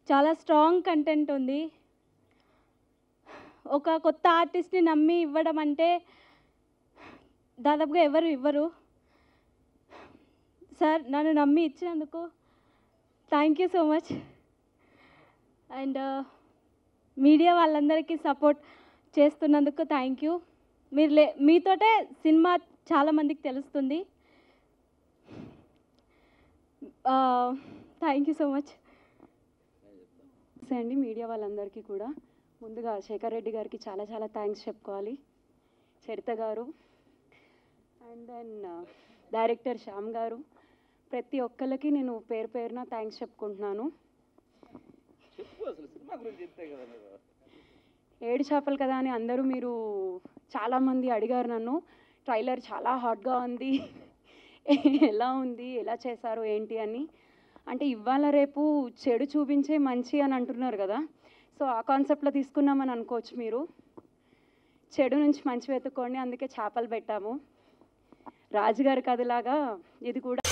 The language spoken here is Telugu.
చాలా స్ట్రాంగ్ కంటెంట్ ఉంది ఒక కొత్త ఆర్టిస్ట్ని నమ్మి ఇవ్వడం అంటే దాదాపుగా ఎవరు ఇవ్వరు సార్ నన్ను నమ్మి ఇచ్చినందుకు thank you so much and media వాళ్ళందరికీ సపోర్ట్ చేస్తున్నందుకు థ్యాంక్ యూ మీరు లే మీతోటే సినిమా చాలామందికి తెలుస్తుంది థ్యాంక్ యూ సో మచ్ నమస్తే అండి మీడియా వాళ్ళందరికీ కూడా ముందుగా శేఖర్ రెడ్డి గారికి చాలా చాలా థ్యాంక్స్ చెప్పుకోవాలి చరిత గారు అండ్ దెన్ డైరెక్టర్ శ్యామ్ గారు ప్రతి ఒక్కరికి నేను పేరు పేరున థ్యాంక్స్ చెప్పుకుంటున్నాను చెప్పు అసలు సినిమా గురించి చెప్తే కదా మీరు ఏడు చేపలు కదా అని అందరూ మీరు చాలామంది అడిగారు నన్ను ట్రైలర్ చాలా హాట్గా ఉంది ఎలా ఉంది ఎలా చేశారు ఏంటి అని అంటే ఇవాళ రేపు చెడు చూపించే మంచి అని అంటున్నారు కదా సో ఆ కాన్సెప్ట్లో తీసుకున్నామని అనుకోవచ్చు మీరు చెడు నుంచి మంచి వెతుక్కోండి అందుకే చేపలు పెట్టాము రాజుగారి కథలాగా ఇది కూడా